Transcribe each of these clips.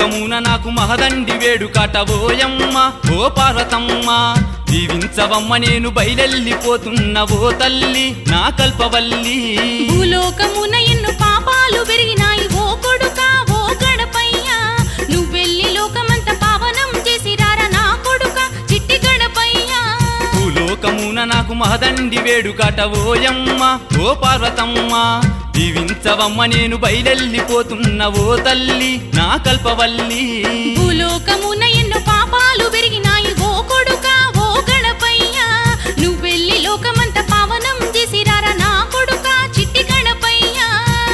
భూలోకమున నాకు మహదండి వేడుకట ఓయమ్మ ఓ పార్వతమ్మ దీవించవమ్మ నేను బయలెళ్ళిపోతున్న ఓ తల్లి నా కల్పవల్లి భూలోకమున ఎన్ను పాపాలు పెరిగినాయి ఓ కొడుక ఓ గడపయ్యా నువ్వెళ్ళి లోకమంత పావనం చేసి రారా నా కొడుక చిట్టి గడపయ్యా భూలోకమున నాకు మహదండి వేడుకట ఓయమ్మ ఓ పార్వతమ్మ దీవించవమ్మ నేను బయలెళ్ళిపోతున్న ఓ తల్లి నా కల్పవల్లి భూలోకమున ఎన్ను పాపాలు పెరిగినాయి ఓ కొడుక ఓ గడపయ్యా నువ్వెళ్ళి లోకమంత పావనం చేసి రారా నా కొడుక చిట్టి గడపయ్యా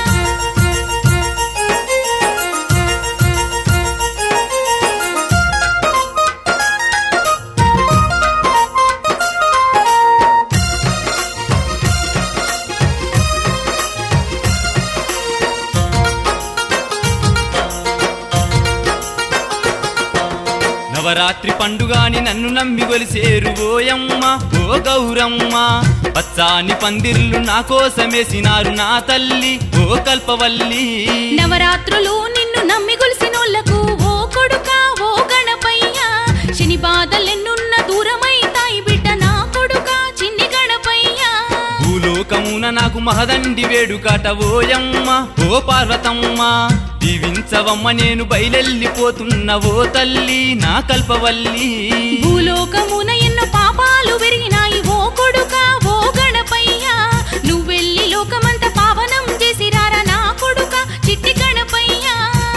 నవరాత్రి పండుగాని నన్ను నమ్మి గొలిసేరు ఓయమ్మ ఓ గౌరమ్మ పచ్చాని పందిర్లు నా కోసమేసినారు నా తల్లి ఓ కల్పవల్లి నవరాత్రులు నిన్ను నమ్మి గొలిసినోళ్లకు ఓ కొడుక ఓ గణపయ్యా శని బాధలెన్నున్న దూరమైతాయి బిడ్డ నా కొడుక చిన్ని గణపయ్యా భూలోకమున నాకు మహదండి వేడుకట ఓయమ్మ ఓ పార్వతమ్మ దీవించవమ్మ నేను బయలెళ్ళిపోతున్న ఓ తల్లి నా కల్పవల్లి భూలోకమున ఎన్నో పాపాలు పెరిగినాయి ఓ కొడుక ఓ గణపయ్యా నువ్వెళ్ళి లోకమంత పావనం చేసి రారా నా కొడుక చిట్టి గణపయ్యా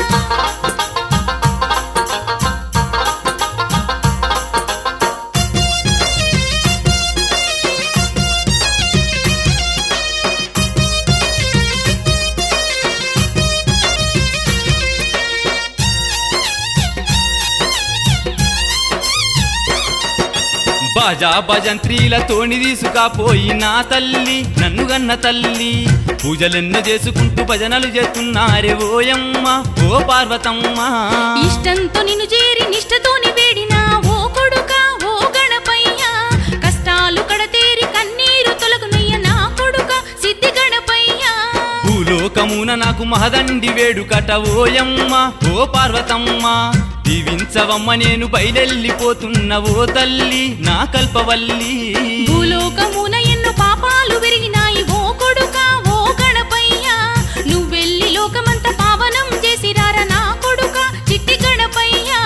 బాజా భజంత్రీలతోని తీసుకపోయి నా తల్లి నన్ను గన్న తల్లి పూజలెన్నో చేసుకుంటూ భజనలు చేస్తున్నారే ఓయమ్మ ఓ పార్వతమ్మ ఇష్టంతో నిన్ను చేరి నిష్టతోని వేడినా ఓ కొడుక ఓ గణపయ్యా కష్టాలు కడతేరి కన్నీరు తొలగునయ్య నా కొడుక సిద్ధి గణపయ్యా భూలోకమున నాకు మహదండి వేడుకట ఓయమ్మ ఓ పార్వతమ్మ దీవించవమ్మ నేను బయలెళ్ళిపోతున్న ఓ తల్లి నా కల్పవల్లి భూలోకమున ఎన్నో పాపాలు పెరిగినాయి ఓ కొడుక ఓ గణపయ్యా నువ్వెళ్ళి లోకమంత పావనం చేసి రారా నా కొడుక చిట్టి గణపయ్యా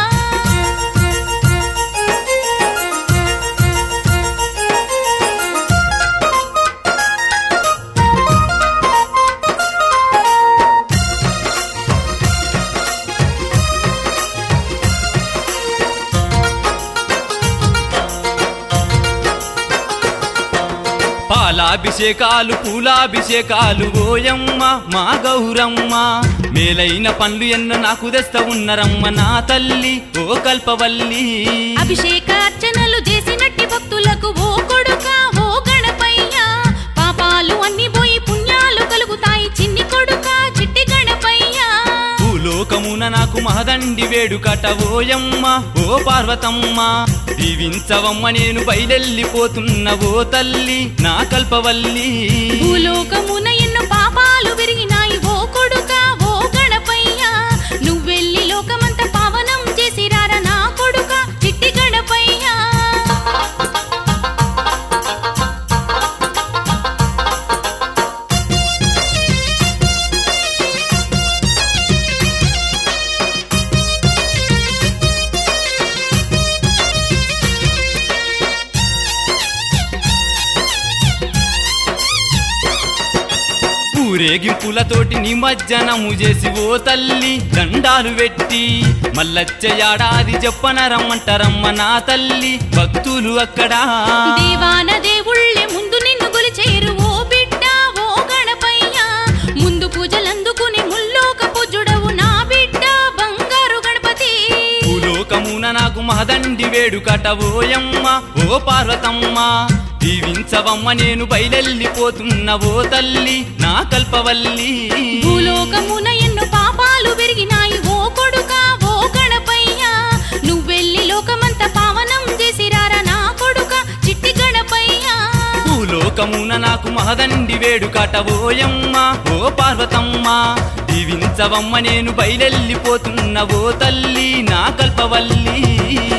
పాలాభిషేకాలు పూలాభిషేకాలు ఓయమ్మ మా గౌరమ్మ మేలైన పండ్లు ఎన్నో నాకు తెస్త ఉన్నరమ్మ నా తల్లి ఓ కల్పవల్లి అభిషేక అర్చనలు చేసినట్టి భక్తులకు ఓ కొడుక ఓ గణపయ్యా పాపాలు అన్ని పోయి పుణ్యాలు కలుగుతాయి చిన్ని కొడుక చిట్టి గణపయ్యా భూలోకమున నాకు మహదండి వేడుకట ఓయమ్మ ఓ పార్వతమ్మ దీవించవమ్మ నేను బయలెళ్ళిపోతున్న ఓ తల్లి నా కల్పవల్లి భూలోకమున ఎన్నో పాపాలు పెరిగినాయి ఓ కొడుక ఓ గణపయ్యా నువ్వెళ్ళి లోకమంత పావనం చేసి రారా నా కొడుక చిట్టి గణపయ్యా ఊరేగింపులతోటి నిమజ్జనము చేసి ఓ తల్లి దండాలు పెట్టి మల్లచ్చ ఏడాది చెప్పన రమ్మంటారమ్మ నా తల్లి భక్తులు అక్కడా దేవాన దేవుళ్ళే ముందు నిన్ను గొలిచేరు ఓ బిడ్డ ఓ గణపయ్యా ముందు పూజలందుకుని ముల్లోక పూజుడవు నా బిడ్డ బంగారు గణపతి భూలోకమున నాకు మహదండి వేడుకట ఓయమ్మ ఓ పార్వతమ్మ దీవించవమ్మ నేను బయలెళ్ళిపోతున్న ఓ తల్లి నా కల్పవల్లి భూలోకమున ఎన్నో పాపాలు పెరిగినాయి ఓ కొడుక ఓ గణపయ్యా నువ్వెళ్ళి లోకమంత పావనం చేసి రారా నా కొడుక చిట్టి గణపయ్యా భూలో లోకమున నాకు మహదండి వేడుకట ఓయమ్మ ఓ పార్వతమ్మ దీవించవమ్మ నేను బయలెళ్ళిపోతున్న ఓ తల్లి నా కల్పవల్లి